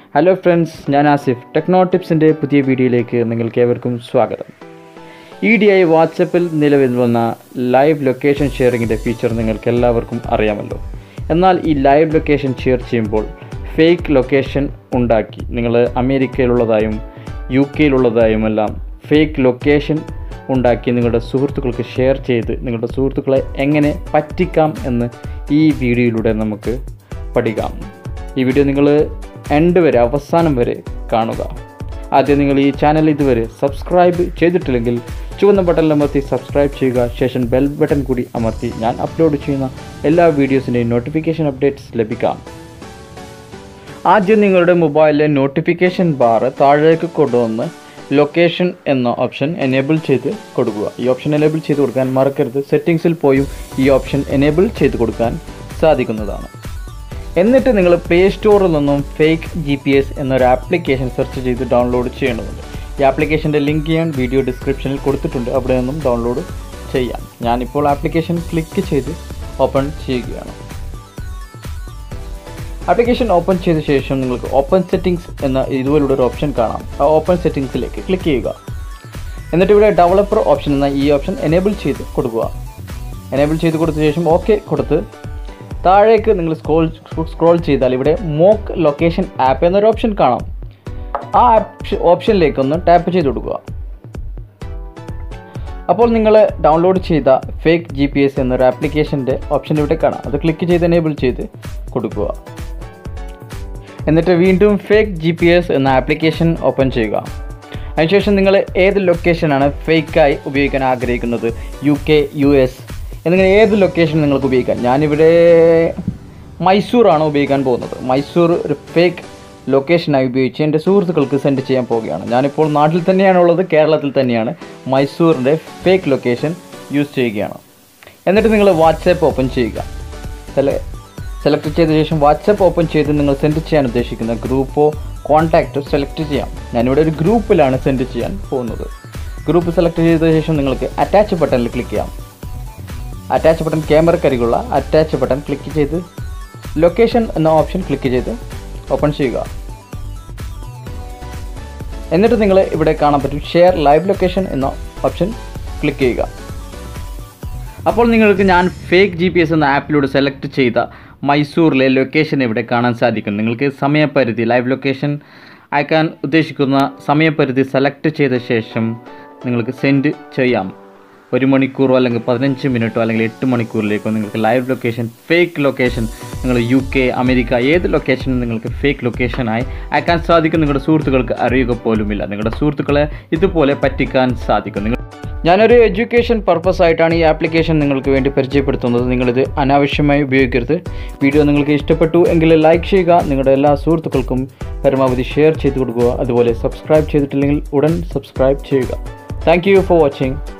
hello friends ഞാൻ Asif techno ടിപ്സിൻ്റെ പുതിയ വീഡിയോയിലേക്ക് നിങ്ങൾക്ക് ഏവർക്കും സ്വാഗതം ഇ ഡി ഐ വാട്സപ്പിൽ നിലവിൽ വന്ന ലൈവ് ലൊക്കേഷൻ ഷെയറിങ്ങിൻ്റെ ഫീച്ചർ നിങ്ങൾക്ക് എല്ലാവർക്കും അറിയാമല്ലോ എന്നാൽ ഈ ലൈവ് ലൊക്കേഷൻ ഷെയർ ചെയ്യുമ്പോൾ ഫേക്ക് ലൊക്കേഷൻ ഉണ്ടാക്കി നിങ്ങൾ അമേരിക്കയിലുള്ളതായും യു കെയിലുള്ളതായും എല്ലാം ഫേക്ക് ലൊക്കേഷൻ ഉണ്ടാക്കി നിങ്ങളുടെ സുഹൃത്തുക്കൾക്ക് ഷെയർ ചെയ്ത് നിങ്ങളുടെ സുഹൃത്തുക്കളെ എങ്ങനെ പറ്റിക്കാം എന്ന് ഈ വീഡിയോയിലൂടെ നമുക്ക് പഠിക്കാം ഈ വീഡിയോ നിങ്ങൾ എൻഡ് വരെ അവസാനം വരെ കാണുക ആദ്യം നിങ്ങൾ ഈ ചാനൽ ഇതുവരെ സബ്സ്ക്രൈബ് ചെയ്തിട്ടില്ലെങ്കിൽ ചുവന്ന ബട്ടണിൽ അമർത്തി സബ്സ്ക്രൈബ് ചെയ്യുക ശേഷം ബെൽ ബട്ടൺ കൂടി അമർത്തി ഞാൻ അപ്ലോഡ് ചെയ്യുന്ന എല്ലാ വീഡിയോസിൻ്റെയും നോട്ടിഫിക്കേഷൻ അപ്ഡേറ്റ്സ് ലഭിക്കാം ആദ്യം നിങ്ങളുടെ മൊബൈലിലെ നോട്ടിഫിക്കേഷൻ ബാർ താഴേക്ക് കൊണ്ടുവന്ന് ലൊക്കേഷൻ എന്ന ഓപ്ഷൻ എനേബിൾ ചെയ്ത് കൊടുക്കുക ഈ ഓപ്ഷൻ എനേബിൾ ചെയ്ത് കൊടുക്കാൻ മറക്കരുത് സെറ്റിങ്സിൽ പോയും ഈ ഓപ്ഷൻ എനേബിൾ ചെയ്ത് കൊടുക്കാൻ സാധിക്കുന്നതാണ് എന്നിട്ട് നിങ്ങൾ പ്ലേ സ്റ്റോറിൽ നിന്നും ഫേക്ക് ജി പി എസ് എന്നൊരു ആപ്ലിക്കേഷൻ സെർച്ച് ചെയ്ത് ഡൗൺലോഡ് ചെയ്യേണ്ടതുണ്ട് ഈ ആപ്ലിക്കേഷൻ്റെ ലിങ്ക് ഞാൻ വീഡിയോ ഡിസ്ക്രിപ്ഷനിൽ കൊടുത്തിട്ടുണ്ട് അവിടെ നിന്നും ഡൗൺലോഡ് ചെയ്യാം ഞാനിപ്പോൾ ആപ്ലിക്കേഷൻ ക്ലിക്ക് ചെയ്ത് ഓപ്പൺ ചെയ്യുകയാണ് ആപ്ലിക്കേഷൻ ഓപ്പൺ ചെയ്ത ശേഷം നിങ്ങൾക്ക് ഓപ്പൺ സെറ്റിംഗ്സ് എന്ന ഇതുപോലുള്ള ഒരു ഓപ്ഷൻ കാണാം ആ ഓപ്പൺ സെറ്റിംഗ്സിലേക്ക് ക്ലിക്ക് ചെയ്യുക എന്നിട്ട് ഇവിടെ ഡെവലപ്പർ ഓപ്ഷൻ എന്ന ഈ ഓപ്ഷൻ എനേബിൾ ചെയ്ത് കൊടുക്കുക എനേബിൾ ചെയ്ത് കൊടുത്ത ശേഷം ഓക്കെ കൊടുത്ത് താഴേക്ക് നിങ്ങൾ സ്ക്രോൾ സ്ക്രോൾ ചെയ്താൽ ഇവിടെ മോക്ക് ലൊക്കേഷൻ ആപ്പ് എന്നൊരു ഓപ്ഷൻ കാണാം ആ ആപ്പ് ഓപ്ഷനിലേക്ക് ഒന്ന് ടാപ്പ് ചെയ്ത് കൊടുക്കുക അപ്പോൾ നിങ്ങൾ ഡൗൺലോഡ് ചെയ്ത ഫേക്ക് ജി പി എസ് എന്നൊരു ആപ്ലിക്കേഷൻ്റെ ഓപ്ഷൻ ഇവിടെ കാണാം അത് ക്ലിക്ക് ചെയ്ത് എനേബിൾ ചെയ്ത് കൊടുക്കുക എന്നിട്ട് വീണ്ടും ഫേക്ക് ജി പി എസ് എന്ന ആപ്ലിക്കേഷൻ ഓപ്പൺ ചെയ്യുക അതിനുശേഷം നിങ്ങൾ ഏത് ലൊക്കേഷനാണ് ഫേക്കായി ഉപയോഗിക്കാൻ ആഗ്രഹിക്കുന്നത് യു കെ യു എസ് എന്നിങ്ങനെ ഏത് ലൊക്കേഷൻ നിങ്ങൾക്ക് ഉപയോഗിക്കാം ഞാനിവിടെ മൈസൂറാണ് ഉപയോഗിക്കാൻ പോകുന്നത് മൈസൂർ ഒരു ഫേക്ക് ലൊക്കേഷനായി ഉപയോഗിച്ച് എൻ്റെ സുഹൃത്തുക്കൾക്ക് സെൻഡ് ചെയ്യാൻ പോവുകയാണ് ഞാനിപ്പോൾ നാട്ടിൽ തന്നെയാണ് ഉള്ളത് കേരളത്തിൽ തന്നെയാണ് മൈസൂറിൻ്റെ ഫേക്ക് ലൊക്കേഷൻ യൂസ് ചെയ്യുകയാണ് എന്നിട്ട് നിങ്ങൾ വാട്സാപ്പ് ഓപ്പൺ ചെയ്യുക സെല സെലക്ട് ചെയ്ത ശേഷം വാട്സപ്പ് ഓപ്പൺ ചെയ്ത് നിങ്ങൾ സെൻഡ് ചെയ്യാൻ ഉദ്ദേശിക്കുന്ന ഗ്രൂപ്പോ കോൺടാക്റ്റോ സെലക്ട് ചെയ്യാം ഞാനിവിടെ ഒരു ഗ്രൂപ്പിലാണ് സെൻഡ് ചെയ്യാൻ പോകുന്നത് ഗ്രൂപ്പ് സെലക്ട് ചെയ്ത ശേഷം നിങ്ങൾക്ക് അറ്റാച്ച് ബട്ടണിൽ ക്ലിക്ക് ചെയ്യാം അറ്റാച്ച് ബട്ടൺ ക്യാമറക്കരികുള്ള അറ്റാച്ച് ബട്ടൺ ക്ലിക്ക് ചെയ്ത് ലൊക്കേഷൻ എന്ന ഓപ്ഷൻ ക്ലിക്ക് ചെയ്ത് ഓപ്പൺ ചെയ്യുക എന്നിട്ട് നിങ്ങൾ ഇവിടെ കാണാൻ പറ്റും ഷെയർ ലൈവ് ലൊക്കേഷൻ എന്ന ഓപ്ഷൻ ക്ലിക്ക് ചെയ്യുക അപ്പോൾ നിങ്ങൾക്ക് ഞാൻ ഫേക്ക് ജി പി എസ് എന്ന ആപ്പിലൂടെ സെലക്ട് ചെയ്ത മൈസൂറിലെ ലൊക്കേഷൻ ഇവിടെ കാണാൻ സാധിക്കും നിങ്ങൾക്ക് സമയപരിധി ലൈവ് ലൊക്കേഷൻ അയക്കാൻ ഉദ്ദേശിക്കുന്ന സമയപരിധി സെലക്ട് ചെയ്ത ശേഷം നിങ്ങൾക്ക് സെൻഡ് ചെയ്യാം ഒരു മണിക്കൂറോ അല്ലെങ്കിൽ പതിനഞ്ച് മിനിറ്റോ അല്ലെങ്കിൽ എട്ട് മണിക്കൂറിലേക്കോ നിങ്ങൾക്ക് ലൈവ് ലൊക്കേഷൻ ഫേക്ക് ലൊക്കേഷൻ നിങ്ങൾ യു കെ അമേരിക്ക ഏത് ലൊക്കേഷനും നിങ്ങൾക്ക് ഫേക്ക് ലൊക്കേഷനായി അയക്കാൻ സാധിക്കും നിങ്ങളുടെ സുഹൃത്തുക്കൾക്ക് അറിയുക പോലുമില്ല നിങ്ങളുടെ സുഹൃത്തുക്കളെ ഇതുപോലെ പറ്റിക്കാൻ സാധിക്കും നിങ്ങൾ ഞാനൊരു എഡ്യൂക്കേഷൻ പർപ്പസ് ആയിട്ടാണ് ഈ ആപ്ലിക്കേഷൻ നിങ്ങൾക്ക് വേണ്ടി പരിചയപ്പെടുത്തുന്നത് നിങ്ങളിത് അനാവശ്യമായി ഉപയോഗിക്കരുത് വീഡിയോ നിങ്ങൾക്ക് ഇഷ്ടപ്പെട്ടു എങ്കിൽ ലൈക്ക് ചെയ്യുക നിങ്ങളുടെ എല്ലാ സുഹൃത്തുക്കൾക്കും പരമാവധി ഷെയർ ചെയ്ത് കൊടുക്കുക അതുപോലെ സബ്സ്ക്രൈബ് ചെയ്തിട്ടില്ലെങ്കിൽ ഉടൻ സബ്സ്ക്രൈബ് ചെയ്യുക താങ്ക് യു ഫോർ വാച്ചിങ്